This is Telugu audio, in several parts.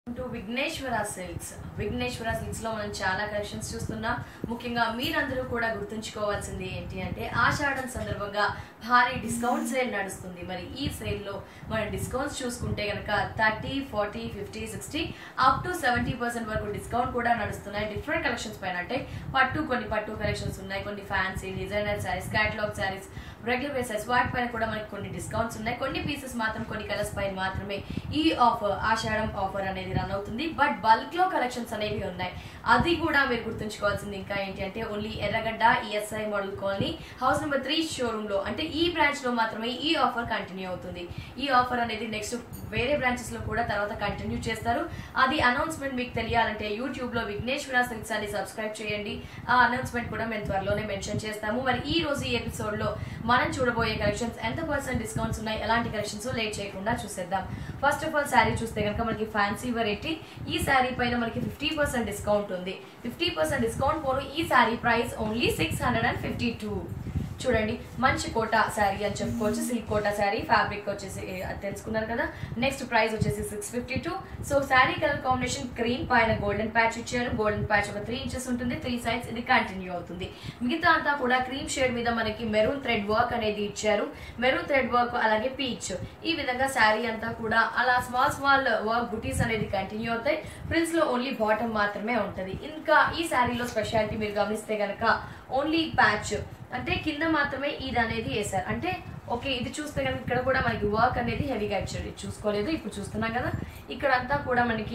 to Vighneshwara silks Vighneshwara silks లో మనం చాలా కలెక్షన్స్ చూస్తున్నాం ముఖ్యంగా మీరందరూ కూడా గుర్తుంచుకోవాల్సింది ఏంటి అంటే ఆషాఢం సందర్భంగా భారీ డిస్కౌంట్ సేల్ నడుస్తుంది మరి ఈ సేల్ లో మన డిస్కౌంట్స్ చూసుకుంటే కనుక thirty forty fifty sixty up to seventy percent వరకు డిస్కౌంట్ కూడా నడుస్తున్నాయి డిఫరెంట్ కలెక్షన్స్ పైన అంటే పట్టు కొన్ని పట్టు కలెక్షన్స్ ఉన్నాయి కొన్ని fancy designer sarees catalogue sarees regular bases వాటిపైన కూడా మనకి కొన్ని డిస్కౌంట్స్ ఉన్నాయి కొన్ని పీసెస్ మాత్రం కొన్ని కలర్స్ పైన మాత్రమే ఈ ఆఫర్ ఆషాఢం ఆఫర్ అనేది రన్ అవుతుంది బట్ బల్క్ లో కలెక్షన్స్ అనేవి ఉన్నాయి అది కూడా మీరు గుర్తుంచుకోవాల్సింది ఇంకా ఏంటి అంటే only Erragadda ESI model colony house number three showroom లో అంటే ఈ బ్రాంచ్ లో మాత్రమే ఈ ఆఫర్ కంటిన్యూ అవుతుంది ఈ ఆఫర్ అనేది నెక్స్ట్ వేరే బ్రాంచెస్ లో కూడా తర్వాత కంటిన్యూ చేస్తారు అది అనౌన్స్మెంట్ మీకు తెలియాలంటే యూట్యూబ్ లో విఘ్నేశ్వర సిల్క్స్ అని సబ్స్క్రైబ్ చేయండి ఆ అనౌన్స్మెంట్ కూడా మేము త్వరలోనే మెన్షన్ చేస్తాము మరి ఈ రోజు ఈ ఎపిసోడ్ లో మనం చూడబోయే కలెక్షన్స్ ఎంత పర్సెంట్ డిస్కౌంట్స్ ఉన్నాయి ఎలాంటి కలెక్షన్స్ లేట్ చేయకుండా చూసేద్దాం ఫస్ట్ ఆఫ్ ఆల్ శారీ చూస్తే కనుక మనకి ఫ్యాన్సీ వెరైటీ ఈ శారీ పైన మనకి ఫిఫ్టీ పర్సెంట్ డిస్కౌంట్ ఉంది ఫిఫ్టీ పర్సెంట్ డిస్కౌంట్ పోను ఈ sari price only six hundred and fifty two చూడండి మంచి కోట శారీ అని చెప్పుకోవచ్చు సిల్క్ కోట శారీ ఫ్యాబ్రిక్ వచ్చేసి ఏ, అది తెలుసుకున్నారు కదా నెక్స్ట్ ప్రైస్ వచ్చేసి six fifty two so saree colour combination cream పైన గోల్డెన్ ప్యాచ్ ఇచ్చారు గోల్డెన్ ప్యాచ్ ఒక త్రీ ఇంచెస్ ఉంటుంది త్రీ సైడ్స్ ఇది కంటిన్యూ అవుతుంది మిగతా అంతా కూడా క్రీమ్ షేడ్ మీద మనకి మెరూన్ థ్రెడ్ వర్క్ అనేది ఇచ్చారు మెరూన్ థ్రెడ్ వర్క్ అలాగే పీచ్ ఈ విధంగా శారీ అంతా కూడా అలా స్మాల్ స్మాల్ వర్క్ బుటీస్ అనేది కంటిన్యూ అవుతాయి ప్రిల్స్ లో ఓన్లీ బాటమ్ మాత్రమే ఉంటది ఇంకా ఈ శారీలో స్పెషాలిటీ మీరు గమనిస్తే గనక ఓన్లీ ప్యాచ్ అంటే కింద మాత్రమే ఇది అనేది వేసారు అంటే ఓకే ఇది చూస్తే కనుక ఇక్కడ కూడా మనకి వర్క్ అనేది హెవీగా ఇచ్చారు ఇది చూసుకోలేదు ఇప్పుడు చూస్తున్నాం కదా ఇక్కడ అంతా కూడా మనకి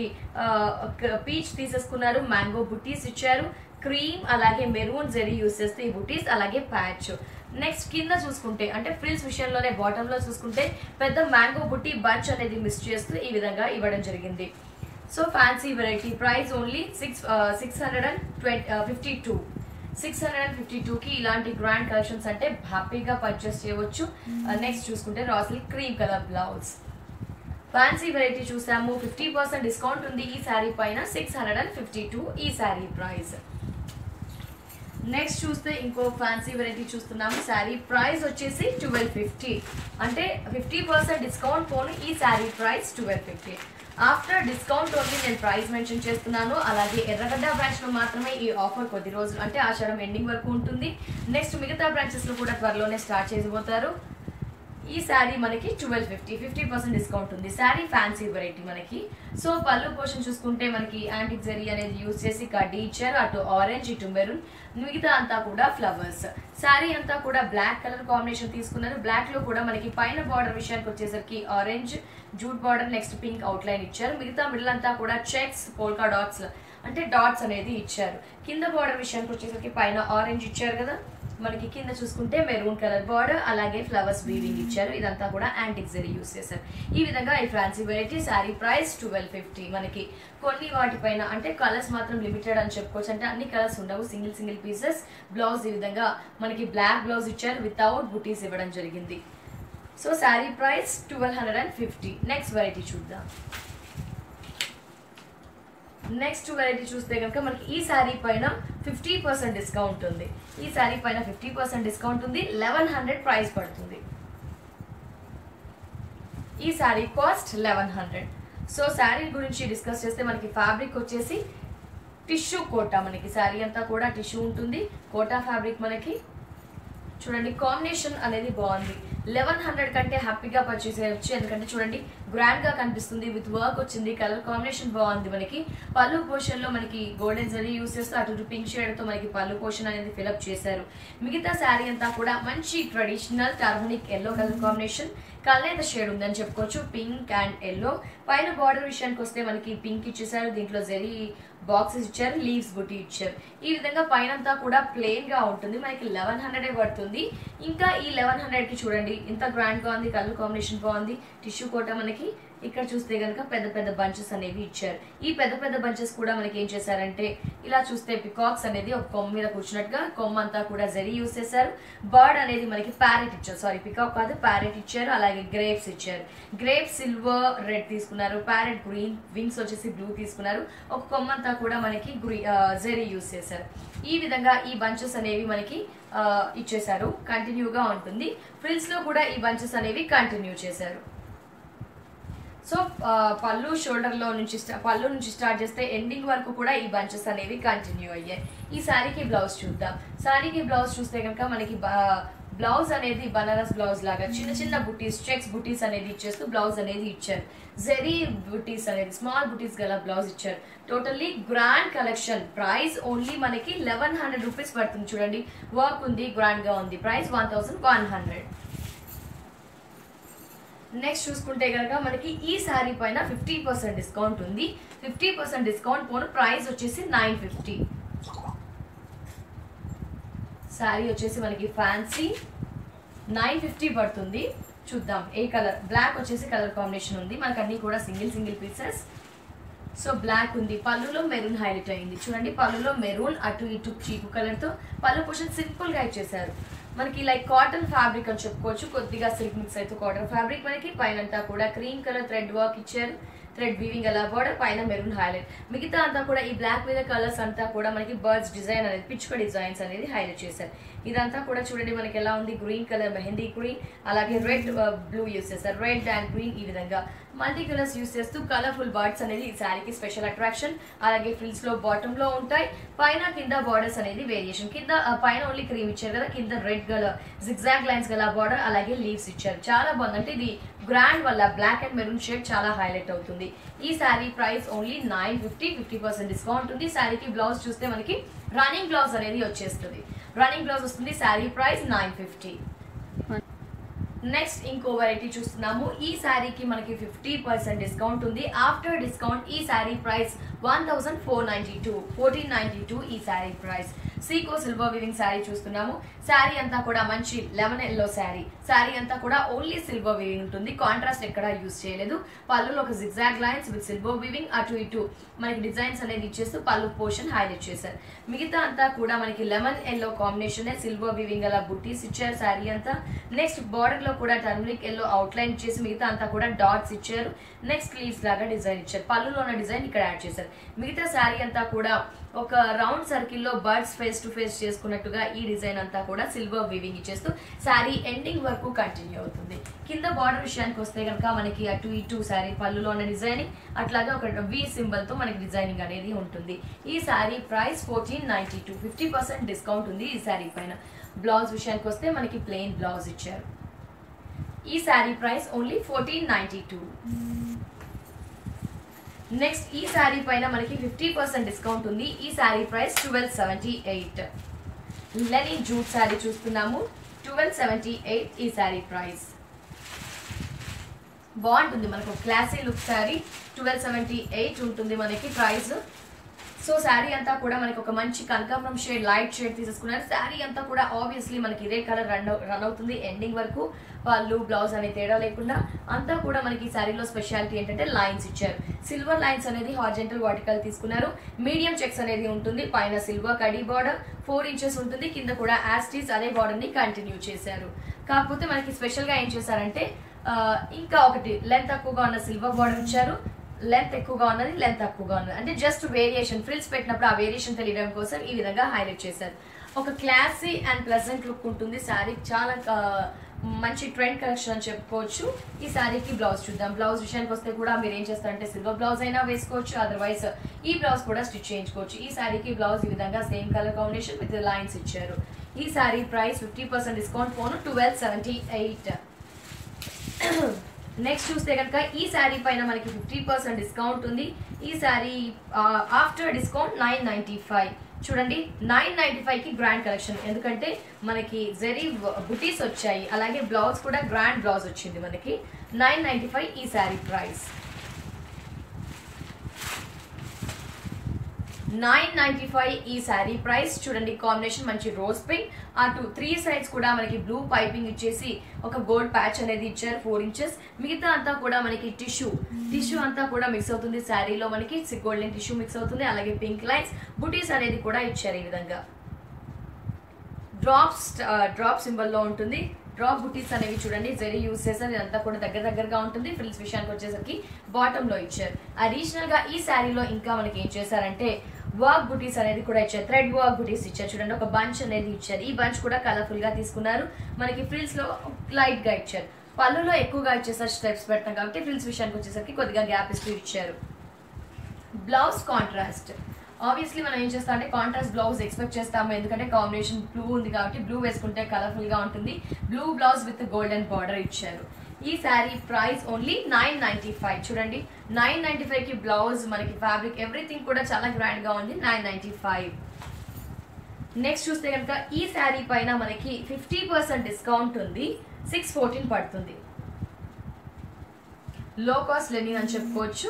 పీచ్ తీసేసుకున్నారు మ్యాంగో బుటీస్ ఇచ్చారు క్రీమ్ అలాగే మెరూన్ జెరీ యూస్ చేస్తే ఈ బుటీస్ అలాగే ప్యాచ్ నెక్స్ట్ కింద చూసుకుంటే అంటే ఫ్రిల్స్ విషయంలోనే బాటమ్ లో చూసుకుంటే పెద్ద మ్యాంగో బుట్టి బంచ్ అనేది మిస్ చేస్తూ ఈ విధంగా ఇవ్వడం జరిగింది so fancy variety price only six six hundred and twenty fifty two six hundred and fifty టూకి ఇలాంటి గ్రాండ్ కలెక్షన్స్ అంటే హ్యాపీగా పర్చేస్ చేయవచ్చు నెక్స్ట్ చూసుకుంటే రాసిల్ cream colour blouse fancy variety చూసాము ఫిఫ్టీ పర్సెంట్ డిస్కౌంట్ ఉంది ఈ శారీ పైన six hundred and fifty two ఈ శారీ ప్రైస్ నెక్స్ట్ చూస్తే ఇంకో ఫ్యాన్సీ వెరైటీ చూస్తున్నాము శారీ ప్రైస్ వచ్చేసి ట్వెల్వ్ ఫిఫ్టీ అంటే ఫిఫ్టీ పర్సెంట్ డిస్కౌంట్ పోను ఈ sari price twelve fifty after discount only నేను ప్రైస్ మెన్షన్ చేస్తున్నాను అలాగే ఎర్రగడ్డ బ్రాంచ్ లో మాత్రమే ఈ ఆఫర్ కొద్ది రోజులు అంటే ఆషాఢం ఎండింగ్ వరకు ఉంటుంది నెక్స్ట్ మిగతా బ్రాంచెస్ లో కూడా త్వరలోనే స్టార్ట్ చేసిపోతారు ఈ శారీ మనకి twelve fifty fifty percent discount ఉంది శారీ ఫ్యాన్సీ వెరైటీ మనకి సో పళ్ళు పోర్షన్ చూసుకుంటే మనకి యాంటిక్ జరీ అనేది యూజ్ చేసి కడ్డీ ఇచ్చారు అటు ఆరెంజ్ ఇటు మెరూన్ మిగతా అంతా కూడా ఫ్లవర్స్ శారీ అంతా కూడా బ్లాక్ కలర్ కాంబినేషన్ తీసుకున్నారు బ్లాక్ లో కూడా మనకి పైన బార్డర్ విషయానికి వచ్చేసరికి orange jute border next pink outline ఇచ్చారు మిగతా మిడిల్ అంతా కూడా చెక్స్ పోల్కా డాట్స్ అంటే డాట్స్ అనేది ఇచ్చారు కింద బార్డర్ విషయానికి వచ్చేసరికి పైన ఆరెంజ్ ఇచ్చారు కదా మనకి కింద చూసుకుంటే మెరూన్ కలర్ బార్డర్ అలాగే ఫ్లవర్స్ వీవింగ్ ఇచ్చారు ఇదంతా కూడా యాంటిక్ జరీ యూస్ చేశారు ఈ విధంగా ఈ fancy variety saree price twelve fifty మనకి కొన్ని వాటిపైన అంటే కలర్స్ మాత్రం లిమిటెడ్ అని చెప్పుకోవచ్చు అంటే అన్ని కలర్స్ ఉండవు సింగిల్ సింగిల్ పీసెస్ బ్లౌజ్ ఈ విధంగా మనకి బ్లాక్ బ్లౌజ్ ఇచ్చారు వితౌట్ బుటీస్ ఇవ్వడం జరిగింది so saree price twelve hundred and fifty next variety చూద్దాం నెక్స్ట్ వెరైటీ చూస్తే కనుక మనకి ఈ శారీ పైన ఫిఫ్టీ పర్సెంట్ డిస్కౌంట్ ఉంది ఈ శారీ పైన ఫిఫ్టీ పర్సెంట్ డిస్కౌంట్ ఉంది లెవెన్ హండ్రెడ్ ప్రైస్ పడుతుంది ఈ sari cost eleven hundred so saree గురించి డిస్కస్ చేస్తే మనకి ఫ్యాబ్రిక్ వచ్చేసి టిష్యూ కోటా మనకి శారీ అంతా కూడా టిష్యూ ఉంటుంది కోటా ఫ్యాబ్రిక్ మనకి చూడండి కాంబినేషన్ అనేది బాగుంది లెవెన్ హండ్రెడ్ కంటే హ్యాపీగా పర్చేస్ చేయొచ్చు ఎందుకంటే చూడండి గ్రాండ్ గా కనిపిస్తుంది విత్ వర్క్ వచ్చింది కలర్ కాంబినేషన్ బాగుంది మనకి పళ్ళు పోర్షన్ లో మనకి గోల్డెన్ జరీ యూస్ చేస్తూ అటు ఇటు పింక్ షేడ్ తో మనకి పళ్ళు పోర్షన్ అనేది ఫిలప్ చేశారు మిగతా శారీ అంతా కూడా మంచి traditional turmeric yellow colour combination కల్లేత షేడ్ ఉందని చెప్పుకోవచ్చు పింక్ అండ్ ఎల్లో పైన బార్డర్ విషయానికి వస్తే మనకి పింక్ ఇచ్చేసారు దీంట్లో జరీ బాక్సెస్ ఇచ్చారు లీవ్స్ బుట్టి ఇచ్చారు ఈ విధంగా పైనంతా కూడా ప్లెయిన్ గా ఉంటుంది మనకి లెవెన్ హండ్రెడ్ పడుతుంది ఇంకా ఈ లెవెన్ హండ్రెడ్ కి చూడండి ఇంత గ్రాండ్ గా ఉంది కలర్ కాంబినేషన్ బాగుంది టిష్యూ కోట మనకి ఇక్కడ చూస్తే కనుక పెద్ద పెద్ద బంచెస్ అనేవి ఇచ్చారు ఈ పెద్ద పెద్ద బంచెస్ కూడా మనకి ఏం చేశారంటే ఇలా చూస్తే పికాక్స్ అనేది ఒక కొమ్మ మీద కూర్చున్నట్టుగా కొమ్మ అంతా కూడా జరీ యూస్ చేశారు బర్డ్ అనేది మనకి ప్యారెట్ ఇచ్చారు సారీ పికాక్ కాదు ప్యారెట్ ఇచ్చారు అలాగే గ్రేప్స్ ఇచ్చారు గ్రేప్ సిల్వర్ రెడ్ తీసుకున్నారు ప్యారెట్ గ్రీన్ వింగ్స్ వచ్చేసి బ్లూ తీసుకున్నారు ఒక కొమ్మ అంతా కూడా మనకి గ్రీ జరీ యూస్ చేశారు ఈ విధంగా ఈ బంచెస్ అనేవి మనకి ఆ, ఇచ్చేశారు కంటిన్యూగా ఉంటుంది ఫ్రిల్స్ లో కూడా ఈ బంచెస్ అనేవి కంటిన్యూ చేశారు సో ఆ, పళ్ళు షోల్డర్ లో నుంచి స్టా- పళ్ళు నుంచి స్టార్ట్ చేస్తే ఎండింగ్ వరకు కూడా ఈ బంచెస్ అనేవి కంటిన్యూ అయ్యాయి ఈ శారీకి బ్లౌజ్ చూద్దాం శారీకి బ్లౌజ్ చూస్తే కనుక మనకి బా- బ్లౌజ్ అనేది బనారస్ బ్లౌజ్ లాగా చిన్న చిన్న బుటీస్ చెక్స్ బుటీస్ అనేది ఇచ్చేస్తూ బ్లౌజ్ అనేది ఇచ్చారు జెరీ బుటీస్ అనేది స్మాల్ బుటీస్ గల బ్లౌజ్ ఇచ్చారు totally grand collection price only మనకి లెవెన్ హండ్రెడ్ రూపీస్ పడుతుంది చూడండి వర్క్ ఉంది గ్రాండ్ గా ఉంది price one thousand one hundred next చూసుకుంటే కనుక మనకి ఈ శారీ పైన ఫిఫ్టీ పర్సెంట్ డిస్కౌంట్ ఉంది ఫిఫ్టీ పర్సెంట్ డిస్కౌంట్ పోను ప్రైస్ వచ్చేసి నైన్ ఫిఫ్టీ శారీ వచ్చేసి మనకి ఫ్యాన్సీ నైన్ ఫిఫ్టీ పడుతుంది చూద్దాం ఏ కలర్ బ్లాక్ వచ్చేసి కలర్ కాంబినేషన్ ఉంది మనకు అన్ని కూడా single single pieces so black ఉంది పళ్ళులో మెరూన్ హైలైట్ అయింది చూడండి పళ్ళులో మెరూన్ అటు ఇటు చీకు కలర్ తో పళ్ళు పోషన్ సింపుల్ గా ఇచ్చేసారు మనకి లైక్ కాటన్ ఫ్యాబ్రిక్ అని చెప్పుకోవచ్చు కొద్దిగా సిల్క్ మిక్స్ అయితే కాటన్ ఫ్యాబ్రిక్ మనకి పైన కూడా క్రీమ్ కలర్ థ్రెడ్ వర్క్ ఇచ్చారు థ్రెడ్ వీవింగ్ అలా బోర్డర్ పైన మెరూన్ హైలైట్ మిగతా అంతా కూడా ఈ బ్లాక్ మీద కలర్స్ అంతా కూడా మనకి బర్డ్స్ డిజైన్ అనేది పిచ్చుక డిజైన్స్ అనేది హైలైట్ చేశారు ఇదంతా కూడా చూడండి మనకి ఎలా ఉంది గ్రీన్ కలర్ మెహందీ గ్రీన్ అలాగే రెడ్ బ్లూ యూస్ చేస్తారు రెడ్ అండ్ గ్రీన్ ఈ విధంగా మల్టీ కలర్స్ యూస్ చేస్తూ కలర్ఫుల్ బర్డ్స్ అనేది ఈ శారీకి స్పెషల్ అట్రాక్షన్ అలాగే ఫ్రిల్స్ లో బాటమ్ లో ఉంటాయి పైన కింద బార్డర్స్ అనేది వేరియేషన్ కింద ఆ, పైన ఓన్లీ క్రీమ్ ఇచ్చారు కదా కింద రెడ్ కలర్ జిగ్జాగ్ లైన్స్ గల బార్డర్ అలాగే లీవ్స్ ఇచ్చారు చాలా బాగుంది అంటే ఇది గ్రాండ్ వల్ల బ్లాక్ అండ్ మెరూన్ షేడ్ చాలా హైలైట్ అవుతుంది ఈ sari price only nine fifty fifty percent discount ఉంది శారీకి బ్లౌజ్ చూస్తే మనకి రన్నింగ్ బ్లౌజ్ అనేది వచ్చేస్తుంది రన్నింగ్ బ్లౌజ్ వస్తుంది saree price nine fifty next ఇంకో వెరైటీ చూస్తున్నాము ఈ శారీకి మనకి ఫిఫ్టీ పర్సెంట్ డిస్కౌంట్ ఉంది ఆఫ్టర్ డిస్కౌంట్ ఈ sari price one thousand four ninety two fourteen ninety two ఈ శారీ ప్రైస్ సీకో సిల్వర్ వివింగ్ శారీ చూస్తున్నాము శారీ అంతా కూడా మంచి లెమన్ ఎల్లో శారీ శారీ అంతా కూడా ఓన్లీ సిల్వర్ వివింగ్ ఉంటుంది కాంట్రాస్ట్ ఎక్కడా యూస్ చేయలేదు పళ్ళులో ఒక zigzag lines with silver weaving అటు ఇటు మనకి డిజైన్స్ అనేది ఇచ్చేస్తూ పళ్ళు పోర్షన్ హైలైట్ చేశారు మిగతా అంతా కూడా మనకి lemon yellow combination silver weaving అలా బుట్టీస్ ఇచ్చారు శారీ అంతా నెక్స్ట్ బార్డర్ లో కూడా టర్మరిక్ ఎల్లో అవుట్ లైన్ ఇచ్చేసి మిగతా అంతా కూడా డాట్స్ ఇచ్చారు నెక్స్ట్ స్లీవ్స్ లాగా డిజైన్ ఇచ్చారు పళ్ళులో ఉన్న డిజైన్ ఇక్కడ యాడ్ చేశారు మిగతా శారీ అంతా కూడా ఒక రౌండ్ సర్కిల్ లో బర్డ్స్ ఫేస్ టు ఫేస్ చేసుకున్నట్టుగా ఈ డిజైన్ అంతా కూడా సిల్వర్ వీవింగ్ ఇచ్చేస్తూ శారీ ఎండింగ్ వరకు కంటిన్యూ అవుతుంది కింద బార్డర్ విషయానికి వస్తే కనుక మనకి అటు ఇటు శారీ పళ్ళులో ఉన్న డిజైనింగ్ అట్లాగే ఒక వి సింబల్ తో మనకి డిజైనింగ్ అనేది ఉంటుంది ఈ sari price fourteen ninety two fifty percent discount ఉంది ఈ శారీ పైన బ్లౌజ్ విషయానికి వస్తే మనకి ప్లెయిన్ బ్లౌజ్ ఇచ్చారు ఈ sari price only fourteen ninety two next ఈ శారీ పైన మనకి ఫిఫ్టీ పర్సెంట్ డిస్కౌంట్ ఉంది ఈ sari price twelve seventy eight linen jute sari చూస్తున్నాము ట్వెల్వ్ సెవెంటీ ఎయిట్ ఈ శారీ ప్రైస్ బాగుంటుంది మనకు classy look sari twelve seventy eight ఉంటుంది మనకి ప్రైస్ సో శారీ అంతా కూడా మనకి ఒక మంచి కనకాంబరం షేడ్ లైట్ షేడ్ తీసేసుకున్నారు శారీ అంతా కూడా ఆబ్వియస్లీ మనకి ఇదే కలర్ రన్ రన్ అవుతుంది ఎండింగ్ వరకు వాళ్ళు బ్లౌజ్ అనే తేడా లేకుండా అంతా కూడా మనకి ఈ శారీలో స్పెషాలిటీ ఏంటంటే లైన్స్ ఇచ్చారు సిల్వర్ లైన్స్ అనేది హార్జెంటల్ వాటికల్ తీసుకున్నారు మీడియం చెక్స్ అనేది ఉంటుంది పైన సిల్వర్ కడీ బార్డర్ ఫోర్ ఇంచెస్ ఉంటుంది కింద కూడా యాస్టీస్ అదే బార్డర్ ని కంటిన్యూ చేశారు కాకపోతే మనకి స్పెషల్ గా ఏం చేశారంటే ఆ, ఇంకా ఒకటి లెంత్ తక్కువగా ఉన్న సిల్వర్ బార్డర్ ఇచ్చారు లెంత్ ఎక్కువగా ఉన్నది లెంత్ తక్కువగా ఉన్నది అంటే జస్ట్ వేరియేషన్ ఫ్రిల్స్ పెట్టినప్పుడు ఆ వేరియేషన్ తెలియడం కోసం ఈ విధంగా హైలైట్ చేశారు ఒక క్లాసీ అండ్ ప్లెజెంట్ లుక్ ఉంటుంది శారీ చాలా ఆ, మంచి ట్రెండ్ కలెక్షన్ అని చెప్పుకోవచ్చు ఈ శారీకి బ్లౌజ్ చూద్దాం బ్లౌజ్ విషయానికి వస్తే కూడా మీరు ఏం చేస్తారంటే సిల్వర్ బ్లౌజ్ అయినా వేసుకోవచ్చు అదర్వైజ్ ఈ బ్లౌజ్ కూడా స్టిచ్ చేయించుకోవచ్చు ఈ శారీకి బ్లౌజ్ ఈ విధంగా same colour combination with lines ఇచ్చారు ఈ sari price fifty percent discount పోను ట్వెల్వ్ సెవెంటీ ఎయిట్ నెక్స్ట్ చూస్తే కనుక ఈ శారీ పైన మనకి ఫిఫ్టీ పర్సెంట్ డిస్కౌంట్ ఉంది ఈ sari after discount nine ninety five చూడండి నైన్ నైన్టీ ఫైవ్ కి గ్రాండ్ కలెక్షన్ ఎందుకంటే మనకి జెరీ బుటీస్ వచ్చాయి అలాగే బ్లౌజ్ కూడా గ్రాండ్ బ్లౌజ్ వచ్చింది మనకి నైన్ నైన్టీ ఫైవ్ ఈ sari price nine ninety five ఈ శారీ ప్రైస్ చూడండి కాంబినేషన్ మంచి రోజ్ పింక్ అటు త్రీ సైడ్స్ కూడా మనకి బ్లూ పైపింగ్ ఇచ్చేసి ఒక గోల్డ్ ప్యాచ్ అనేది ఇచ్చారు ఫోర్ ఇంచెస్ మిగతా అంతా కూడా మనకి టిష్యూ టిష్యూ అంతా కూడా మిక్స్ అవుతుంది శారీలో మనకి గోల్డెన్ టిష్యూ మిక్స్ అవుతుంది అలాగే పింక్ లైన్స్ బుటీస్ అనేది కూడా ఇచ్చారు ఈ విధంగా డ్రాప్స్ డ్రాప్ సింబల్ లో ఉంటుంది డ్రాప్ బుటీస్ అనేవి చూడండి జరీ యూస్ చేశారు ఇదంతా కూడా దగ్గర దగ్గరగా ఉంటుంది ఫ్రిల్స్ విషయానికి వచ్చేసరికి బాటమ్ లో ఇచ్చారు అడిషనల్ గా ఈ శారీలో ఇంకా మనకి ఏం చేశారంటే వర్క్ బుటీస్ అనేది కూడా ఇచ్చారు థ్రెడ్ వర్క్ బుటీస్ ఇచ్చారు చూడండి ఒక బంచ్ అనేది ఇచ్చారు ఈ బంచ్ కూడా కలర్ఫుల్ గా తీసుకున్నారు మనకి ఫ్రిల్స్ లో లైట్ గా ఇచ్చారు పళ్ళులో ఎక్కువగా ఇచ్చేసరికి స్టెప్స్ పెడతాం కాబట్టి ఫ్రిల్స్ విషయానికి వచ్చేసరికి కొద్దిగా గ్యాప్ ఇస్తూ ఇచ్చారు బ్లౌజ్ కాంట్రాస్ట్ ఆబ్వియస్లీ మనం ఏం చేస్తాం అంటే కాంట్రాస్ట్ బ్లౌజ్ ఎక్స్పెక్ట్ చేస్తాము ఎందుకంటే కాంబినేషన్ బ్లూ ఉంది కాబట్టి బ్లూ వేసుకుంటే కలర్ఫుల్ గా ఉంటుంది blue blouse with golden border ఇచ్చారు ఈ sari price only nine ninety five చూడండి నైన్ నైన్టీ ఫైవ్ కి బ్లౌజ్ మనకి ఫ్యాబ్రిక్ ఎవ్రీథింగ్ కూడా చాలా గ్రాండ్ గా ఉంది నైన్ నైన్టీ ఫైవ్ నెక్స్ట్ చూస్తే కనుక ఈ శారీ పైన మనకి ఫిఫ్టీ పర్సెంట్ డిస్కౌంట్ ఉంది సిక్స్ ఫోర్టీన్ పడుతుంది లో కాస్ట్ లెనిన్ అని చెప్పుకోవచ్చు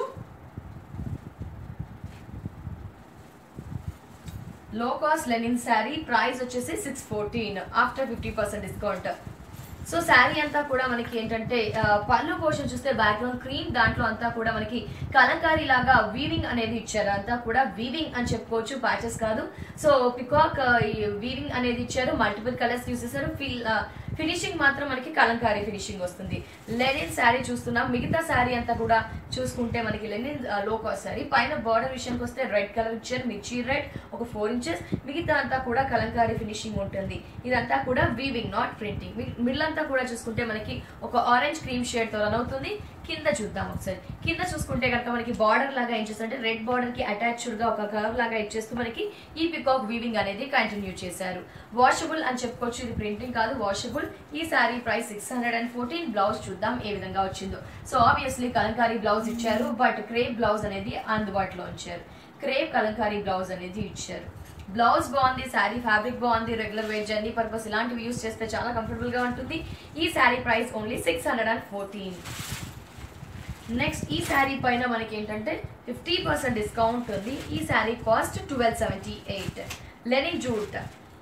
low cost linen sari price వచ్చేసి six fourteen after fifty percent discount so sari అంతా కూడా మనకి ఏంటంటే ఆ, పళ్ళు పోర్షన్ చూస్తే బ్యాక్గ్రౌండ్ క్రీమ్ దాంట్లో అంతా కూడా మనకి కలంకారీ లాగా వీవింగ్ అనేది ఇచ్చారు అంతా కూడా వీవింగ్ అని చెప్పుకోవచ్చు ప్యాచెస్ కాదు సో పికాక్ ఈ వీవింగ్ అనేది ఇచ్చారు మల్టిపుల్ కలర్స్ యూస్ చేశారు ఫిల్ ఫినిషింగ్ మాత్రం మనకి కలంకారీ ఫినిషింగ్ వస్తుంది లెనిన్ శారీ చూస్తున్నాం మిగతా శారీ అంతా కూడా చూసుకుంటే మనకి లెనిన్ లో కాస్ట్ శారీ పైన బార్డర్ విషయానికి వస్తే రెడ్ కలర్ ఇచ్చారు మిర్చి రెడ్ ఒక ఫోర్ ఇంచెస్ మిగతా అంతా కూడా కలంకారీ ఫినిషింగ్ ఉంటుంది ఇదంతా కూడా వీవింగ్ నాట్ ప్రింటింగ్ మిడిల్ అంతా కూడా చూసుకుంటే మనకి ఒక ఆరెంజ్ క్రీమ్ షేడ్ తో రన్ అవుతుంది కింద చూద్దాం ఒకసారి కింద చూసుకుంటే కనుక మనకి బార్డర్ లాగా ఏం చేస్తారంటే రెడ్ బార్డర్ కి అటాచ్డ్ గా ఒక కర్వ్ లాగా ఇచ్చేస్తూ మనకి ఈ పికాక్ వీవింగ్ అనేది కంటిన్యూ చేశారు వాషబుల్ అని చెప్పుకోవచ్చు ఇది ప్రింటింగ్ కాదు వాషబుల్ ఈ sari price six hundred and fourteen blouse చూద్దాం ఏ విధంగా వచ్చిందో సో ఆబ్వియస్లీ కలంకారీ బ్లౌజ్ ఇచ్చారు బట్ క్రేప్ బ్లౌజ్ అనేది అందుబాటులో ఉంచారు క్రేప్ కలంకారీ బ్లౌజ్ అనేది ఇచ్చారు బ్లౌజ్ బాగుంది శారీ ఫ్యాబ్రిక్ బాగుంది రెగ్యులర్ వేర్ జర్నీ పర్పస్ ఇలాంటివి యూస్ చేస్తే చాలా కంఫర్టబుల్ గా ఉంటుంది ఈ sari price only six hundred and fourteen next ఈ శారీ పైన మనకి ఏంటంటే ఫిఫ్టీ పర్సెంట్ డిస్కౌంట్ ఉంది ఈ sari cost twelve seventy eight linen jute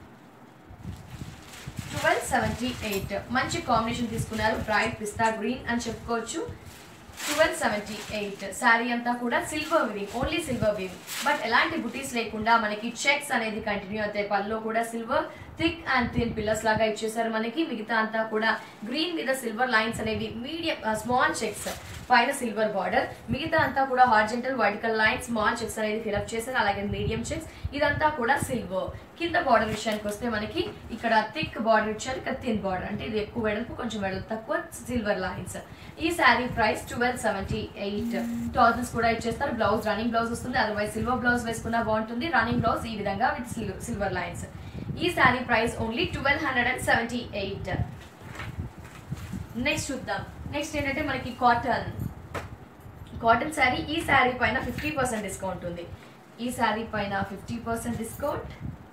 twelve seventy eight మంచి కాంబినేషన్ తీసుకున్నారు బ్రైట్ పిస్తా గ్రీన్ అని చెప్పుకోవచ్చు ట్వెల్వ్ సెవెంటీ ఎయిట్ శారీ అంతా కూడా silver weaving only silver weaving but ఎలాంటి బుటీస్ లేకుండా మనకి చెక్స్ అనేది కంటిన్యూ అవుతాయి పల్లో కూడా silver thick and thin pillars లాగా ఇచ్చేసారు మనకి మిగతా అంతా కూడా గ్రీన్ మీద సిల్వర్ లైన్స్ అనేవి మీడియం స్మాల్ చెక్స్ పైన సిల్వర్ బార్డర్ మిగతా అంతా కూడా horizontal vertical line small checks అనేది ఫిల్అప్ చేశారు అలాగే మీడియం చెక్స్ ఇదంతా కూడా సిల్వర్ కింద బార్డర్ విషయానికి వస్తే మనకి ఇక్కడ థిక్ బార్డర్ ఇచ్చారు ఇక్కడ థిన్ బార్డర్ అంటే ఇది ఎక్కువ వెడల్పు కొంచెం వెడల్పు తక్కువ సిల్వర్ లైన్స్ ఈ sari price twelve seventy eight tassels కూడా ఇచ్చేస్తారు బ్లౌజ్ రన్నింగ్ బ్లౌజ్ వస్తుంది అదర్వైజ్ సిల్వర్ బ్లౌజ్ వేసుకున్నా బాగుంటుంది రన్నింగ్ బ్లౌజ్ ఈ విధంగా విత్ సిల్వర్ లైన్స్ ఈ sari price only twelve hundred and seventy eight next చూద్దాం నెక్స్ట్ ఏంటంటే మనకి కాటన్ కాటన్ శారీ ఈ శారీ పైన ఫిఫ్టీ పర్సెంట్ డిస్కౌంట్ ఉంది ఈ శారీ పైన ఫిఫ్టీ పర్సెంట్ డిస్కౌంట్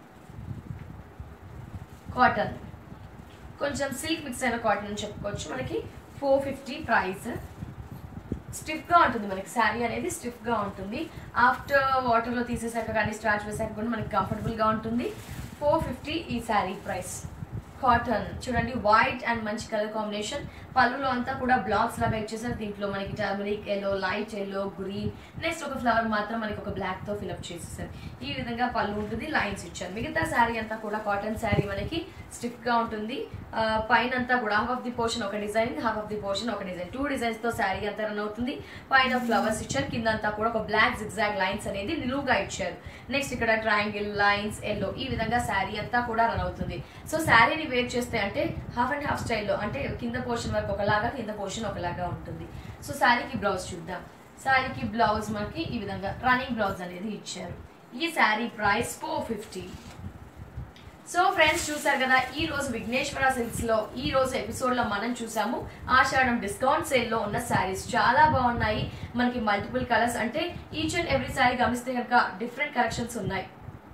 కాటన్ కొంచెం సిల్క్ మిక్స్ అయిన కాటన్ అని చెప్పుకోవచ్చు మనకి ఫోర్ ఫిఫ్టీ ప్రైస్ స్టిఫ్ గా ఉంటుంది మనకి శారీ అనేది స్టిఫ్ గా ఉంటుంది ఆఫ్టర్ వాటర్ లో తీసేసాక కానీ స్టార్చ్ వేసాక కూడా మనకి కంఫర్టబుల్ గా ఉంటుంది ఫోర్ ఫిఫ్టీ ఈ శారీ ప్రైస్ కాటన్ చూడండి వైట్ అండ్ మంచి కలర్ కాంబినేషన్ పళ్ళులో అంతా కూడా బ్లాక్స్ లాగా ఇచ్చేసారు దీంట్లో మనకి turmeric yellow light yellow green next ఒక ఫ్లవర్ మాత్రం మనకి ఒక బ్లాక్ తో ఫిల్అప్ చేసేసారు ఈ విధంగా పళ్ళు ఉంటుంది లైన్స్ ఇచ్చారు మిగతా శారీ అంతా కూడా కాటన్ శారీ మనకి స్టిఫ్ గా ఉంటుంది ఆ, పైన అంతా కూడా హాఫ్ ఆఫ్ ది పోర్షన్ ఒక design half of the portion ఒక డిజైన్ టూ డిజైన్స్ తో శారీ అంతా రన్ అవుతుంది పైన ఫ్లవర్స్ ఇచ్చారు కింద అంతా కూడా ఒక బ్లాక్ జిగ్జాగ్ లైన్స్ అనేది నిలువుగా ఇచ్చారు నెక్స్ట్ ఇక్కడ ట్రయాంగిల్ లైన్స్ ఎల్లో ఈ విధంగా శారీ అంతా కూడా రన్ అవుతుంది సో శారీని వేర్ చేస్తే అంటే హాఫ్ అండ్ హాఫ్ స్టైల్లో అంటే కింద పోర్షన్ వరకు ఒకలాగా కింద పోర్షన్ ఒకలాగా ఉంటుంది సో శారీకి బ్లౌజ్ చూద్దాం శారీకి బ్లౌజ్ మనకి ఈ విధంగా రన్నింగ్ బ్లౌజ్ అనేది ఇచ్చారు ఈ sari price four fifty so friends చూసారు కదా ఈ రోజు విఘ్నేశ్వర సిల్క్స్ లో ఈ రోజు ఎపిసోడ్ లో మనం చూసాము ఆషాఢం డిస్కౌంట్ సేల్ లో ఉన్న శారీస్ చాలా బాగున్నాయి మనకి మల్టిపుల్ కలర్స్ అంటే ఈచ్ అండ్ ఎవ్రీ శారీ గమనిస్తే కనుక డిఫరెంట్ కలెక్షన్స్ ఉన్నాయి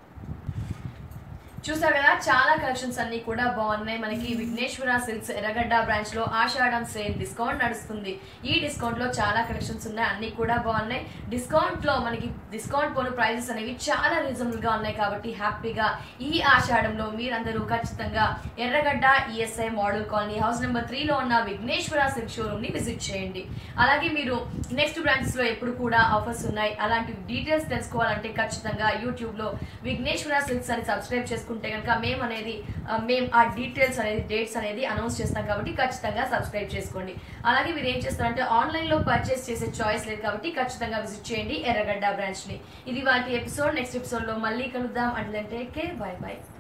చూసారు కదా చాలా కలెక్షన్స్ అన్ని కూడా బాగున్నాయి మనకి విఘ్నేశ్వర సిల్క్స్ ఎర్రగడ్డ బ్రాంచ్ లో ఆషాఢం సేల్ డిస్కౌంట్ నడుస్తుంది ఈ డిస్కౌంట్ లో చాలా కలెక్షన్స్ ఉన్నాయి అన్ని కూడా బాగున్నాయి డిస్కౌంట్ లో మనకి డిస్కౌంట్ పోను ప్రైజెస్ అనేవి చాలా రీజనబుల్ గా ఉన్నాయి కాబట్టి హ్యాపీగా ఈ ఆషాఢంలో మీరందరూ ఖచ్చితంగా Erragadda ESI model colony house number three లో ఉన్న విఘ్నేశ్వర సిల్క్ షోరూమ్ ని విజిట్ చేయండి అలాగే మీరు నెక్స్ట్ బ్రాంచెస్ లో ఎప్పుడు కూడా ఆఫర్స్ ఉన్నాయి అలాంటి డీటెయిల్స్ తెలుసుకోవాలంటే ఖచ్చితంగా యూట్యూబ్ లో విఘ్నేశ్వర సిల్క్స్ అని సబ్స్క్రైబ్ చేసుకుంటే కనుక మేము అనేది ఆ, మేము ఆ డీటెయిల్స్ అనేది డేట్స్ అనేది అనౌన్స్ చేస్తాం కాబట్టి ఖచ్చితంగా సబ్స్క్రైబ్ చేసుకోండి అలాగే మీరు ఏం చేస్తారంటే ఆన్లైన్ లో పర్చేస్ చేసే చాయిస్ లేదు కాబట్టి ఖచ్చితంగా విజిట్ చేయండి ఎర్రగడ్డ బ్రాంచ్ ని ఇది వాటి ఎపిసోడ్ నెక్స్ట్ ఎపిసోడ్ లో మళ్ళీ కలుద్దాం అంటే బై బై